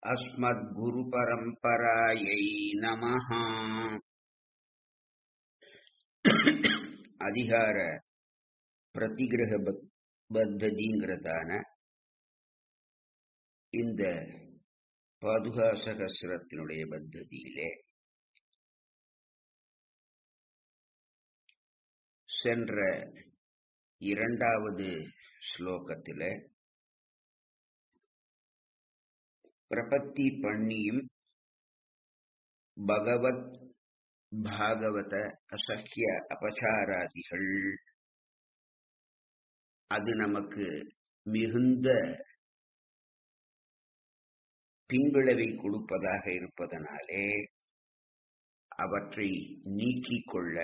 अस्मद्गुरुपरम्परायै नमः அதிகார பிரதிகிரக பத்- பத்ததிங்கிறதான இந்த பாதுகா சகசிரத்தினுடைய பத்ததியிலே சென்ற இரண்டாவது ஸ்லோகத்தில பிரபத்தி பண்ணியும் பகவத் பாகவத அசக்கிய அபசாராதிகள் அது நமக்கு மிகுந்த பின்விளைவை கொடுப்பதாக இருப்பதனாலே அவற்றை நீக்கிக் கொள்ள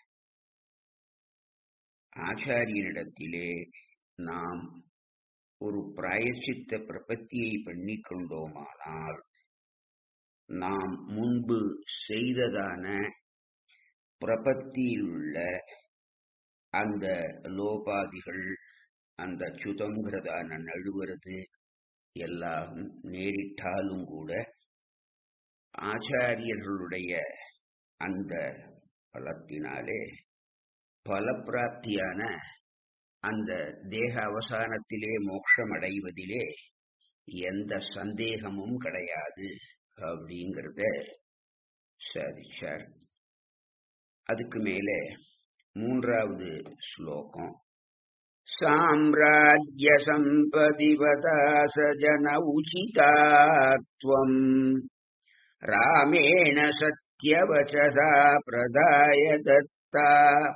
ஆச்சாரியனிடத்திலே நாம் ஒரு பிராயச்சித்த பிரபத்தியை பண்ணிக் கொண்டோமானால் நாம் முன்பு செய்ததான பிரபத்தியில் உள்ள அந்த லோபாதிகள் அந்த சுதங்கிறதான நழுவுறது எல்லாம் நேரிட்டாலும் கூட ஆச்சாரியர்களுடைய அந்த பலத்தினாலே பலப்பிராப்தியான அந்த தேக அவசானத்திலே மோட்சம் அடைவதிலே எந்த சந்தேகமும் கிடையாது அப்படிங்கிறத சாதிச்சார் அதுக்கு மேலே மூன்றாவது ஸ்லோகம் சாம்ராஜ்ய சம்பதிவதாச ஜன உச்சிதாத்வம் ராமேண சத்யவச்சசா பிரதாய தத்தா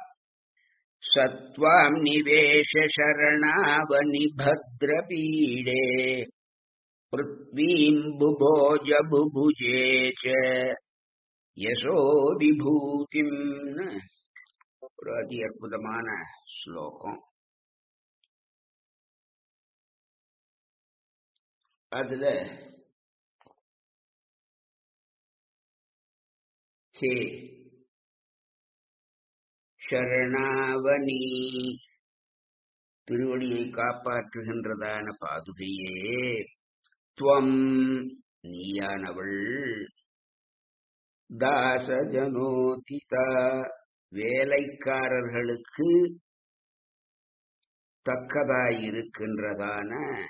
சத்வாம் நிவேஷ சரணாவனி பத்ரபீடே पृथ्वीम् बुभोज बुभुजे च யசோ விபூதிம்னு ஒரு அதி அற்புதமான ஸ்லோகம் அதுல ஹே சரணாவனி திருவடியை காப்பாற்றுகின்றதான பாதுகையே துவம் நீயானவள் தாசஜனோதிதா வேலைக்காரர்களுக்கு தக்கதாயிருக்கின்றதான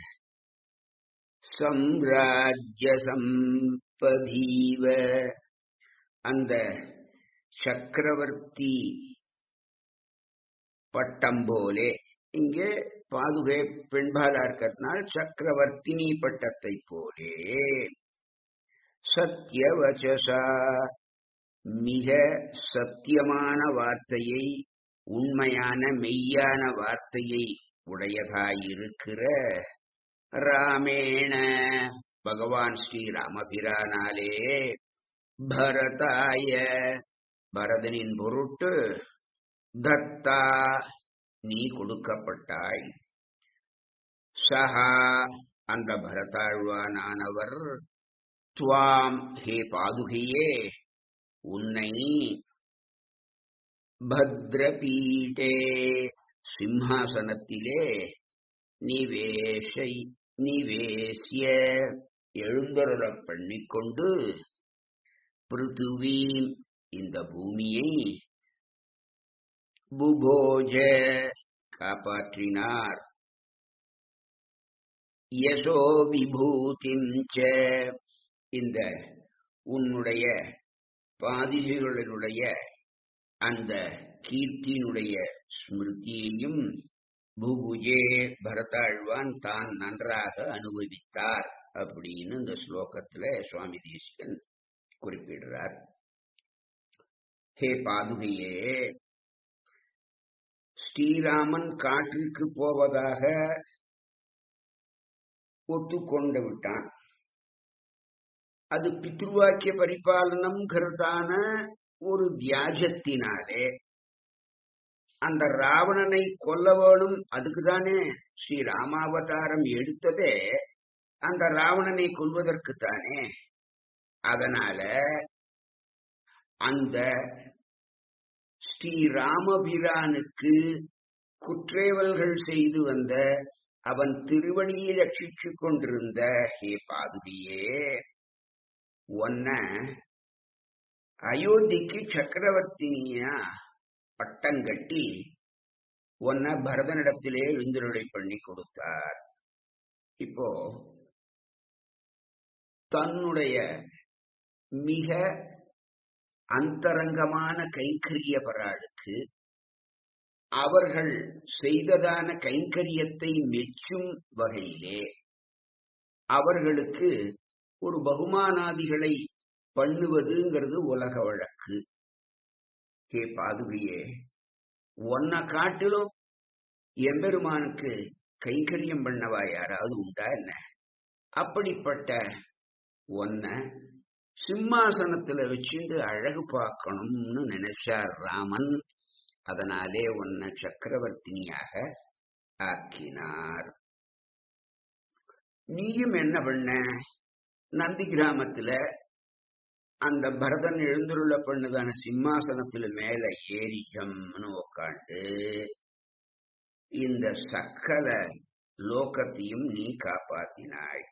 சம்ராஜ்ய சம்பதீவ அந்த சக்கரவர்த்தி பட்டம் போலே இங்கே பாதுகை பெண்பாலா இருக்கிறதுனால் சக்கரவர்த்தினி பட்டத்தை போலே சத்தியவச்சசா மிக சத்தியமான வார்த்தையை உண்மையான மெய்யான வார்த்தையை உடையதாயிருக்கிற ராமேண பகவான் ஸ்ரீராமபிரானாலே பரதாய பரதனின் பொருட்டு தத்தா நீ கொடுக்கப்பட்டாய் சஹா அந்த பரதாழ்வானானவர் துவாம் ஹே பாதுகையே உன்னை பத்ரபீட்டே சிம்ஹாசனத்திலே நிவேஷை நிவேசிய எழுந்தருளப் பண்ணிக்கொண்டு பிருத்துவீம் இந்த பூமியை புபோஜ காப்பாற்றினார் யசோ விபூதிம் ச இந்த உன்னுடைய பாதிரிகளினுடைய அந்த கீர்த்தியினுடைய ஸ்மிருதியையும் புபுஜே பரதாழ்வான் தான் நன்றாக அனுபவித்தார் அப்படின்னு இந்த ஸ்லோகத்துல சுவாமி தேசிகன் குறிப்பிடுறார் ஹே பாதுகையே ஸ்ரீராமன் காட்டிற்கு போவதாக ஒத்துக்கொண்டு விட்டான் அது பித்ருவாக்கிய பரிபாலனம்ங்கிறதான ஒரு வியாஜத்தினாலே அந்த ராவணனை கொல்ல வேணும் அதுக்குதானே ஸ்ரீ ராமாவதாரம் எடுத்ததே அந்த ராவணனை கொல்வதற்குத்தானே அதனால அந்த ஸ்ரீ ராமபிரானுக்கு குற்றேவல்கள் செய்து வந்த அவன் திருவடியை ரட்சிச்சு கொண்டிருந்த ஹே பாதுகையே உன்ன அயோத்திக்கு சக்கரவர்த்தினியா பட்டம் கட்டி உன்னை பரதனிடத்திலே எழுந்துருளை பண்ணி கொடுத்தார் இப்போ தன்னுடைய மிக அந்தரங்கமான கைங்கரிய பராளுக்கு அவர்கள் செய்ததான கைங்கரியத்தை மெச்சும் வகையிலே அவர்களுக்கு ஒரு பகுமானாதிகளை பண்ணுவதுங்கிறது உலக வழக்கு கே பாதுகையே ஒன்ன காட்டிலும் எம்பெருமானுக்கு கைங்கரியம் பண்ணவா யாராவது உண்டா என்ன அப்படிப்பட்ட ஒன்ன சிம்மாசனத்துல வச்சுட்டு அழகு பார்க்கணும்னு நினைச்சார் ராமன் அதனாலே உன்னை சக்கரவர்த்தினியாக ஆக்கினார் நீயும் என்ன பண்ண நந்தி கிராமத்துல அந்த பரதன் எழுந்துருள பண்ணுதான சிம்மாசனத்துல மேல ஏறி ஜம்னு உக்காண்டு இந்த சக்கல லோகத்தையும் நீ காப்பாத்தினாய்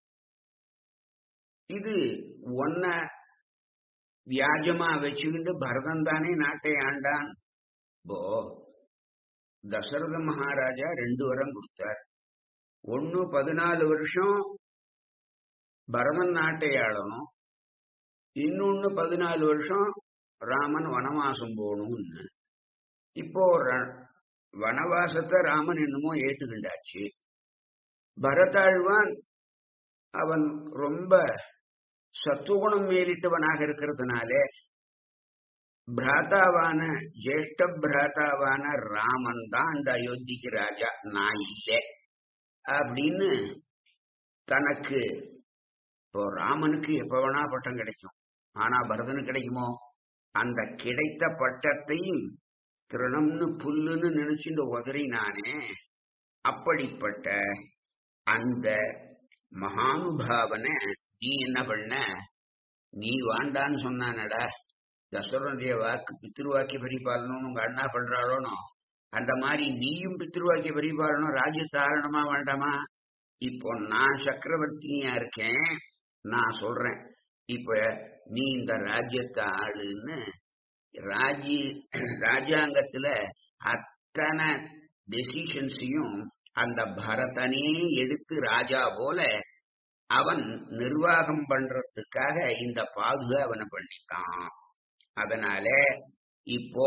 இது ஒன்ன வியாஜமா வச்சுக்கிட்டு பரதன் தானே நாட்டை ஆண்டான் போ தசரத மகாராஜா ரெண்டு வரம் கொடுத்தார் ஒன்னு பதினாலு வருஷம் பரதன் நாட்டை ஆளணும் இன்னொன்னு பதினாலு வருஷம் ராமன் வனவாசம் போகணும்னு இப்போ வனவாசத்தை ராமன் என்னமோ ஏத்துக்கிண்டாச்சு பரதாழ்வான் அவன் ரொம்ப சத்துவகுணம் மேலிட்டவனாக இருக்கிறதுனாலே பிராதாவான ஜேஷ்ட பிராதாவான ராமன் தான் அந்த அயோத்திக்கு ராஜா நான் இல்லை அப்படின்னு தனக்கு இப்போ ராமனுக்கு எப்ப வேணா பட்டம் கிடைக்கும் ஆனா பரதனுக்கு கிடைக்குமோ அந்த கிடைத்த பட்டத்தையும் திருணம்னு புல்லுன்னு நினைச்சுட்டு உதறினானே அப்படிப்பட்ட அந்த மகானுபாவனை நீ என்ன பண்ண நீ வாண்டான்னு சொன்னானடா தசரனுடைய வாக்கு பித்திருவாக்கிய பரிபாலனம் உங்க அண்ணா பண்றாளோனோ அந்த மாதிரி நீயும் பித்திருவாக்கிய பரிபாலனம் ராஜ்யத்தாரணமா வேண்டாமா இப்போ நான் சக்கரவர்த்தியா இருக்கேன் நான் சொல்றேன் இப்ப நீ இந்த ராஜ்யத்தை ஆளுன்னு ராஜி ராஜாங்கத்துல அத்தனை டெசிஷன்ஸையும் அந்த பரதனே எடுத்து ராஜா போல அவன் நிர்வாகம் பண்றதுக்காக இந்த பாதுகா அவனை பண்ணிட்டான் அதனால இப்போ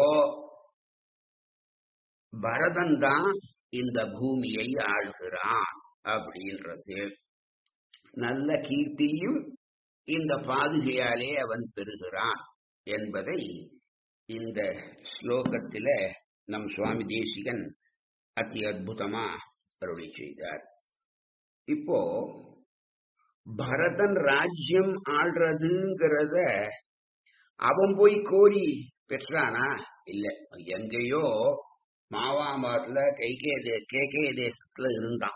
பரதன் தான் இந்த பூமியை ஆள்கிறான் அப்படின்றது நல்ல கீர்த்தியும் இந்த பாதுகையாலே அவன் பெறுகிறான் என்பதை இந்த ஸ்லோகத்தில நம் சுவாமி தேசிகன் அதி அற்புதமா அருளி செய்தார் இப்போ பரதன் ராஜ்யம் ஆள்றதுங்கிறத அவன் போய் கோரி பெற்றானா இல்ல எங்கேயோ மாவாமாத்துல கைகே தே கேகே தேசத்துல இருந்தான்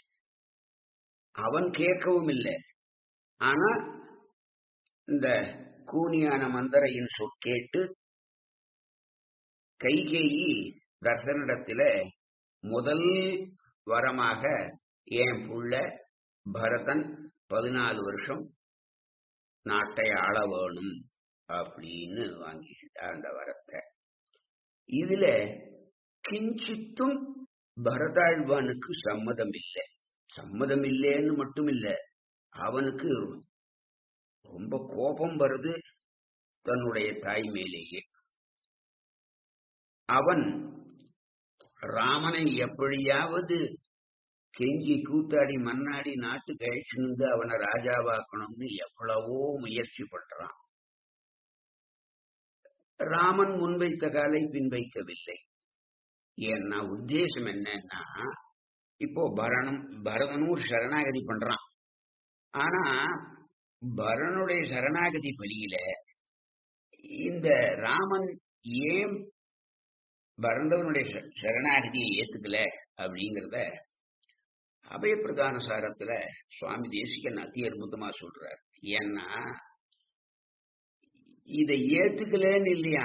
அவன் கேட்கவும் இல்லை ஆனா இந்த கூனியான மந்தரையின் சொற்கேட்டு கைகேயி தர்சனிடத்தில முதல் வரமாக என் புள்ள பரதன் பதினாலு வருஷம் நாட்டை ஆள வேணும் அப்படின்னு வாங்கிக்கிட்டா அந்த வரத்தை இதுல கிஞ்சித்தும் பரதாழ்வானுக்கு சம்மதம் இல்லை சம்மதம் இல்லைன்னு மட்டும் இல்ல அவனுக்கு ரொம்ப கோபம் வருது தன்னுடைய தாய் மேலேயே அவன் ராமனை எப்படியாவது கெஞ்சி கூத்தாடி மன்னாடி நாட்டு கழிச்சுந்து அவனை ராஜாவாக்கணும்னு எவ்வளவோ முயற்சி பண்றான் ராமன் முன்வைத்த காலை பின்வைக்கவில்லை ஏன்னா உத்தேசம் என்னன்னா இப்போ பரணம் பரதனும் ஒரு சரணாகதி பண்றான் ஆனா பரனுடைய சரணாகதி பலியில இந்த ராமன் ஏன் பரந்தவனுடைய சரணாகதியை ஏத்துக்கல அப்படிங்கிறத அபயப்பிரதான சாரத்துல சுவாமி தேசிகன் அதி அற்புதமா சொல்றார் ஏன்னா இதை ஏத்துக்கலன்னு இல்லையா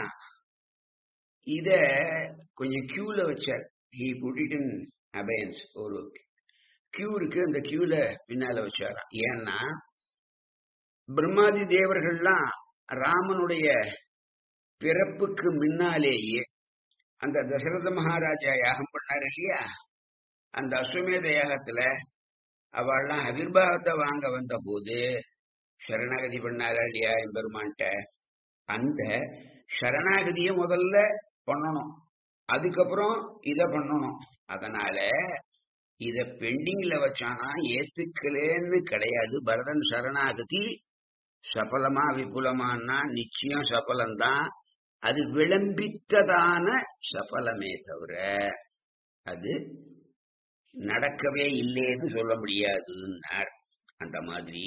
இத கொஞ்சம் கியூல வச்சார் he put it in abeyance ஒரு கியூ இருக்கு அந்த கியூல பின்னால வச்சாராம் ஏன்னா பிரம்மாதி தேவர்கள்லாம் ராமனுடைய பிறப்புக்கு முன்னாலேயே அந்த தசரத மகாராஜா யாகம் பண்ணார் இல்லையா அந்த அஸ்வமேத யாகத்துல அவள்லாம் அவிர்வாகத்தை வாங்க வந்த போது சரணாகதி பண்ணாரா இல்லையா எம்பெருமான்ட்ட அந்த சரணாகதியை முதல்ல பண்ணணும் அதுக்கப்புறம் இத பண்ணணும் அதனால இத பெண்டிங்ல வச்சானா ஏத்துக்கலேன்னு கிடையாது பரதன் சரணாகதி சபலமா விபுலமானா நிச்சயம் சபலம்தான் அது விளம்பித்ததான சபலமே தவிர அது நடக்கவே இல்லைன்னு சொல்ல முடியாதுன்னார் அந்த மாதிரி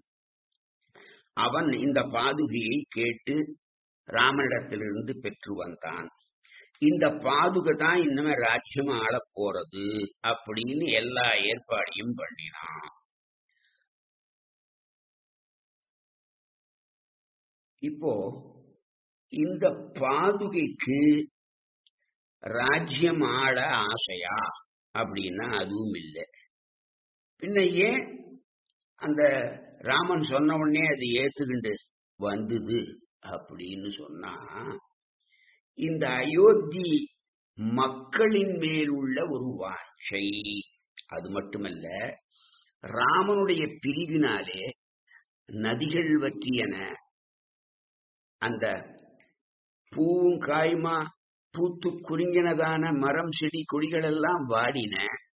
அவன் இந்த பாதுகையை கேட்டு ராமனிடத்திலிருந்து பெற்று வந்தான் இந்த பாதுகை தான் இன்னுமே ராஜ்யம் ஆள போறது அப்படின்னு எல்லா ஏற்பாடையும் பண்ணினான் இப்போ இந்த பாதுகைக்கு ராஜ்யம் ஆள ஆசையா அப்படின்னா அதுவும் இல்லை பின்ன ஏன் அந்த ராமன் சொன்ன உடனே அது ஏத்துக்கிண்டு வந்தது அப்படின்னு சொன்னா இந்த அயோத்தி மக்களின் மேல் உள்ள ஒரு வாஞ்சை அது மட்டுமல்ல ராமனுடைய பிரிவினாலே நதிகள் வற்றியன அந்த பூவும் காயுமா பூத்து குறிங்கினதான மரம் செடி கொடிகள் எல்லாம் வாடின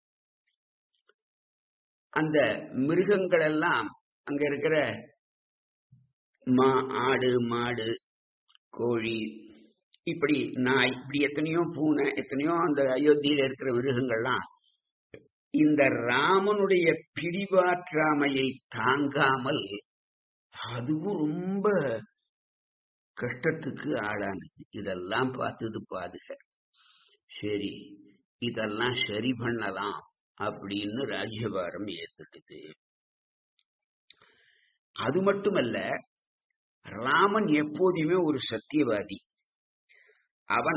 அந்த மிருகங்கள் எல்லாம் அங்க இருக்கிற மா ஆடு மாடு கோழி இப்படி நாய் இப்படி எத்தனையோ பூனை எத்தனையோ அந்த அயோத்தியில இருக்கிற மிருகங்கள்லாம் இந்த ராமனுடைய பிடிவாற்றாமையை தாங்காமல் அதுவும் ரொம்ப கஷ்டத்துக்கு ஆளானது இதெல்லாம் பார்த்தது பாதுக சரி இதெல்லாம் சரி பண்ணலாம் அப்படின்னு ராஜ்யபாரம் ஏத்துடுது அது மட்டுமல்ல ராமன் எப்போதுமே ஒரு சத்தியவாதி அவன்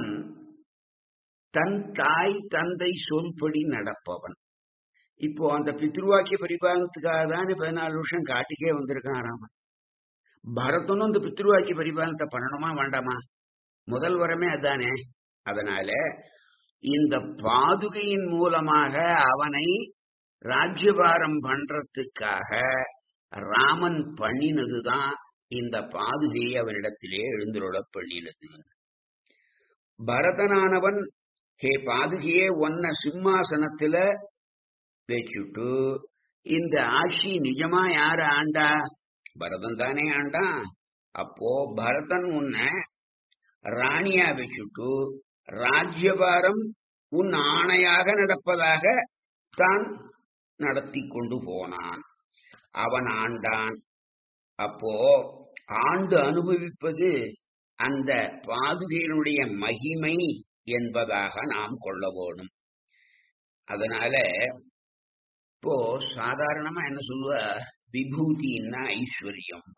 தன் தாய் தந்தை சொல்படி நடப்பவன் இப்போ அந்த பித்ருவாக்கிய பரிபாலனத்துக்காக தானே பதினாலு வருஷம் காட்டுக்கே வந்திருக்கான் ராமன் பரதனும் இந்த பித்ருவாக்கிய பரிபாலனத்தை பண்ணணுமா வேண்டாமா முதல் வரமே அதானே அதனால இந்த பாதுகையின் மூலமாக அவனை ராஜ்யபாரம் பண்றதுக்காக ராமன் பண்ணினதுதான் இந்த பாதுகையை அவனிடத்திலே எழுந்துருள பண்ணினது பரதனானவன் ஹே பாதுகையே ஒன்ன சிம்மாசனத்துல வச்சுட்டு இந்த ஆட்சி நிஜமா யார ஆண்டா பரதன் தானே ஆண்டான் அப்போ பரதன் உன்ன ராணியா வச்சுட்டு ராஜ்யபாரம் உன் ஆணையாக நடப்பதாக தான் நடத்தி கொண்டு போனான் அவன் ஆண்டான் அப்போ ஆண்டு அனுபவிப்பது அந்த பாதுகையினுடைய மகிமை என்பதாக நாம் கொள்ள வேணும் அதனால இப்போ சாதாரணமா என்ன சொல்லுவ விபூதின்னா ஐஸ்வர்யம்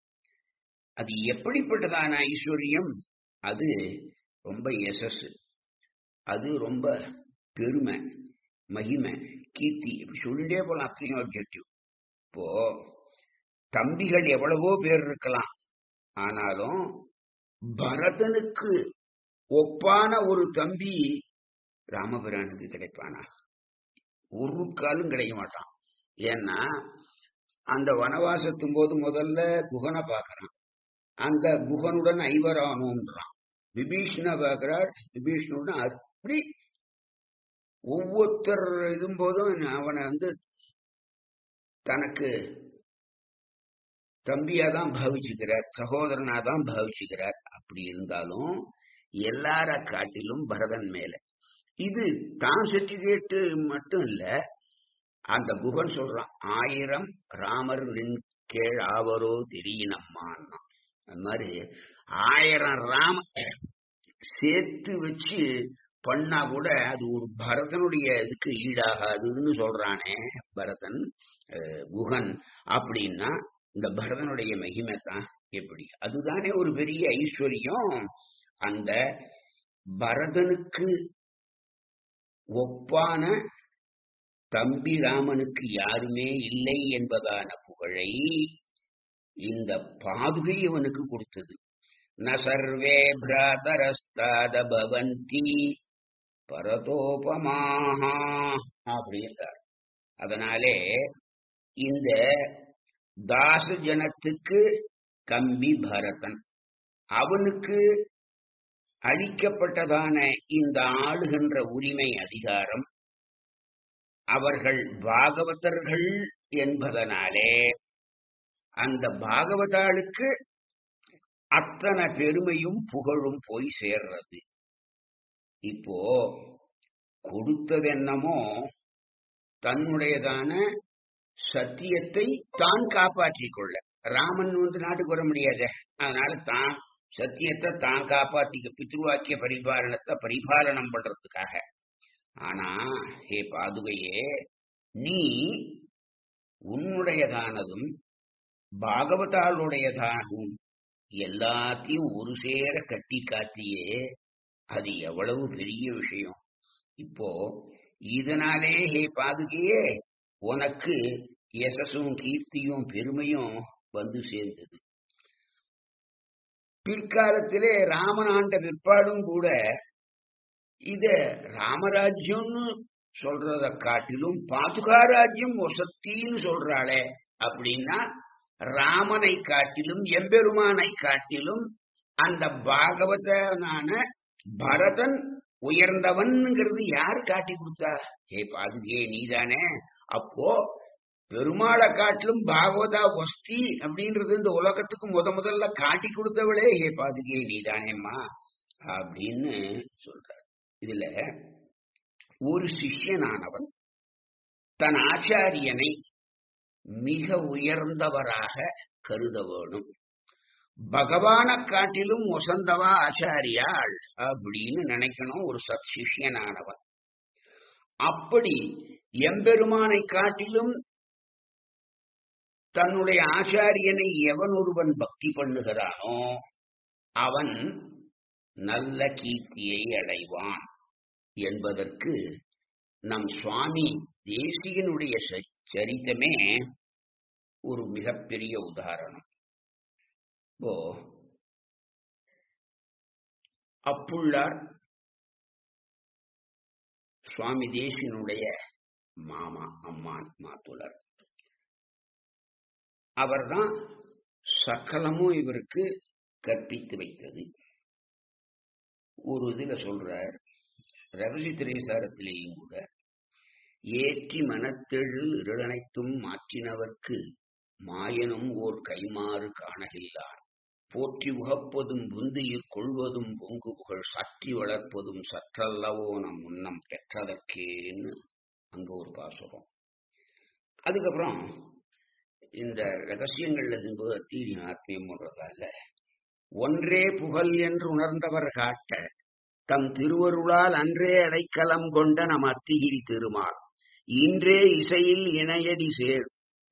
அது எப்படிப்பட்டதான ஐஸ்வர்யம் அது ரொம்ப எசஸ் அது ரொம்ப பெருமை மகிமை கீர்த்தி இப்படி சொல்லிட்டே போலாம் அத்தனையும் ஆப்ஜெக்டிவ் இப்போ தம்பிகள் எவ்வளவோ பேர் இருக்கலாம் ஆனாலும் பரதனுக்கு ஒப்பான ஒரு தம்பி ராமபிரானுக்கு கிடைப்பானா ஒரு காலும் கிடைக்க மாட்டான் ஏன்னா அந்த வனவாசத்தும் போது முதல்ல குகனை பார்க்கறான் அந்த குகனுடன் ஐவரானோன்றான் விபீஷண பார்க்கிறார் விபீஷணுடன் அப்படி ஒவ்வொருத்தர் இதும் போதும் அவனை வந்து தனக்கு தம்பியா தான் பாவிச்சுக்கிறார் சகோதரனா தான் பாவிச்சுக்கிறார் அப்படி இருந்தாலும் எல்லார காட்டிலும் பரதன் மேல இது தான் சர்டிபிகேட் மட்டும் இல்ல அந்த குகன் சொல்றான் ஆயிரம் ராமர் நின் கேள் ஆவரோ தெரியணம்மான்னா அந்த மாதிரி ஆயிரம் ராம சேர்த்து வச்சு பண்ணா கூட அது ஒரு பரதனுடைய இதுக்கு ஈடாகாதுன்னு சொல்றானே பரதன் குகன் அப்படின்னா இந்த பரதனுடைய மகிமை தான் எப்படி அதுதானே ஒரு பெரிய ஐஸ்வர்யம் அந்த பரதனுக்கு ஒப்பான தம்பி ராமனுக்கு யாருமே இல்லை என்பதான புகழை இந்த பாதுகை அவனுக்கு கொடுத்தது ந சர்வே பிராதரஸ்தாத பவந்தி பரதோபமாஹா அப்படின்றார் அதனாலே இந்த தாச ஜனத்துக்கு கம்பி பரதன் அவனுக்கு அளிக்கப்பட்டதான இந்த ஆளுகின்ற உரிமை அதிகாரம் அவர்கள் பாகவதர்கள் என்பதனாலே அந்த பாகவதாளுக்கு அத்தனை பெருமையும் புகழும் போய் சேர்றது இப்போ கொடுத்தது என்னமோ தன்னுடையதான சத்தியத்தை தான் காப்பாற்றிக் கொள்ள ராமன் வந்து நாட்டுக்கு வர முடியாத அதனால தான் சத்தியத்தை தான் காப்பாத்திக்க பித்ருவாக்கிய பரிபாலனத்தை பரிபாலனம் பண்றதுக்காக ஆனா ஹே பாதுகையே நீ உன்னுடையதானதும் பாகவதாளுடையதாகவும் எல்லாத்தையும் ஒரு சேர கட்டி காத்தியே அது எவ்வளவு பெரிய விஷயம் இப்போ இதனாலே ஹே பாதுகையே உனக்கு யசஸும் கீர்த்தியும் பெருமையும் வந்து சேர்ந்தது பிற்காலத்திலே ராமன் ஆண்ட பிற்பாடும் கூட இத ராமராஜ்யம்னு சொல்றத காட்டிலும் பாதுகா ராஜ்யம் ஒசத்தின்னு சொல்றாளே அப்படின்னா ராமனை காட்டிலும் எம்பெருமானை காட்டிலும் அந்த பாகவதனான பரதன் உயர்ந்தவன்ங்கிறது யார் காட்டி கொடுத்தா ஏ பாதுகே நீதானே அப்போ பெருமாளை காட்டிலும் பாகவதா வஸ்தி அப்படின்றது இந்த உலகத்துக்கு முத முதல்ல காட்டி கொடுத்தவளே ஹே பாதுகே நீதானேம்மா அப்படின்னு சொல்றார் இதுல ஒரு சிஷ்யனானவன் தன் ஆச்சாரியனை மிக உயர்ந்தவராக கருத வேணும் பகவான காட்டிலும் ஒசந்தவா ஆச்சாரியாள் அப்படின்னு நினைக்கணும் ஒரு சத் சிஷ்யனானவன் அப்படி எம்பெருமானை காட்டிலும் தன்னுடைய ஆச்சாரியனை எவன் ஒருவன் பக்தி பண்ணுகிறானோ அவன் நல்ல கீர்த்தியை அடைவான் என்பதற்கு நம் சுவாமி தேசிகனுடைய சரித்தமே ஒரு மிகப்பெரிய உதாரணம் இப்போ அப்புள்ளார் சுவாமி தேசியனுடைய மாமா அம்மான் மாத்துலர் அவர்தான் சக்கலமும் இவருக்கு கற்பித்து வைத்தது ஒரு இதுல சொல்றார் ரகசிய திரைசாரத்திலேயும் கூட ஏற்றி மனத்தெழு இருளனைத்தும் மாற்றினவர்க்கு மாயனும் ஓர் கைமாறு காணகில்லான் போற்றி உகப்பதும் புந்தியிற் கொள்வதும் பொங்கு புகழ் சாற்றி வளர்ப்பதும் சற்றல்லவோ நம் முன்னம் பெற்றதற்கேன்னு அங்க ஒரு பாசுரம் அதுக்கப்புறம் இந்த ரகசியங்கள்ல தீரி ஆத்மியம் போன்றதால ஒன்றே புகழ் என்று உணர்ந்தவர் காட்ட தம் திருவருளால் அன்றே அடைக்கலம் கொண்ட நம் அத்திகிரி திருமால் இன்றே இசையில் இணையடி சேர்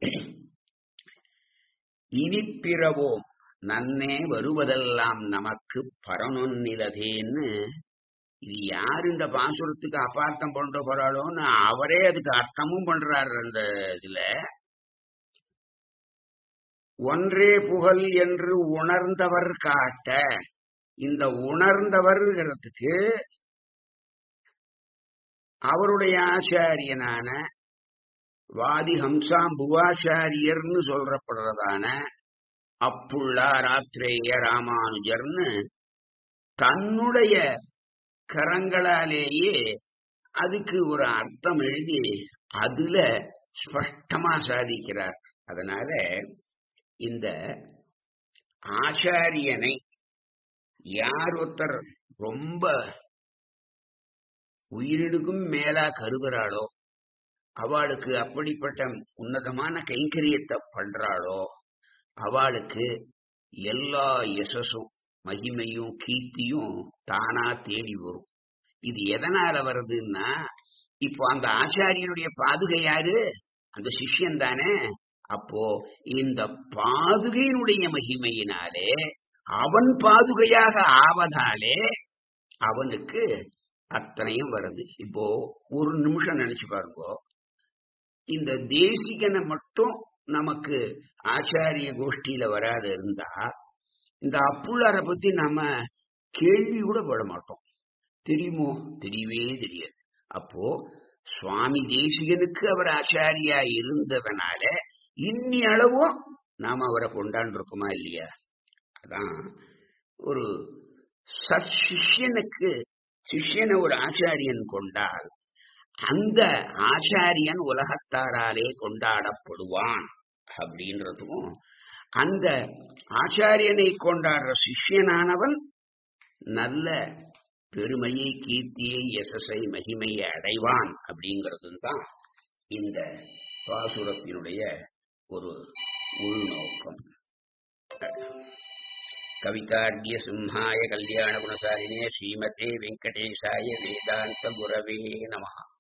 இனி பிறவோம் நன்னே வருவதெல்லாம் நமக்கு பரனொன்னிலதேன்னு இது யார் இந்த பாசுரத்துக்கு அபார்த்தம் பண்ற போறாளோன்னு அவரே அதுக்கு அர்த்தமும் பண்றாரு அந்த இதுல ஒன்றே புகழ் என்று உணர்ந்தவர் காட்ட இந்த உணர்ந்தவர்ங்கிறதுக்கு அவருடைய ஆச்சாரியனான வாதி ஹம்சாம் புவாச்சாரியர்னு சொல்றப்படுறதான அப்புள்ளா ராத்திரேய ராமானுஜர்னு தன்னுடைய கரங்களாலேயே அதுக்கு ஒரு அர்த்தம் எழுதி அதுல ஸ்பஷ்டமா சாதிக்கிறார் அதனால இந்த ஆச்சாரியனை யார் ஒருத்தர் ரொம்ப உயிரினுக்கும் மேலா கருதுறாளோ அவளுக்கு அப்படிப்பட்ட உன்னதமான கைங்கரியத்தை பண்றாளோ அவளுக்கு எல்லா யசஸும் மகிமையும் கீர்த்தியும் தானா தேடி வரும் இது எதனால வருதுன்னா இப்போ அந்த ஆச்சாரியனுடைய பாதுகை யாரு அந்த சிஷ்யன் தானே அப்போ இந்த பாதுகையினுடைய மகிமையினாலே அவன் பாதுகையாக ஆவதாலே அவனுக்கு அத்தனையும் வருது இப்போ ஒரு நிமிஷம் நினைச்சு பாருங்க இந்த தேசிகனை மட்டும் நமக்கு ஆச்சாரிய கோஷ்டியில வராத இருந்தா இந்த அப்புள்ளார பத்தி நாம கேள்வி கூட பட மாட்டோம் தெரியுமோ தெரியவே தெரியாது அப்போ சுவாமி தேசிகனுக்கு அவர் ஆச்சாரியா இருந்ததனால இன்னி அளவும் நாம அவரை கொண்டாண்டிருக்கோமா இல்லையா அதான் ஒரு சற்சிஷ்யனுக்கு சிஷ்யனை ஒரு ஆச்சாரியன் கொண்டால் அந்த ஆச்சாரியன் உலகத்தாராலே கொண்டாடப்படுவான் அப்படின்றதும் அந்த ஆச்சாரியனை கொண்டாடுற சிஷ்யனானவன் நல்ல பெருமையை கீர்த்தியை யசஸை மகிமையை அடைவான் அப்படிங்கிறதும் தான் இந்த பாசுரத்தினுடைய ஒரு உள்நோக்கம் கவிதார்கிய சிம்ஹாய கல்யாண குணசாலினே ஸ்ரீமதே வெங்கடேசாய வேதாந்த குரவே நமஹா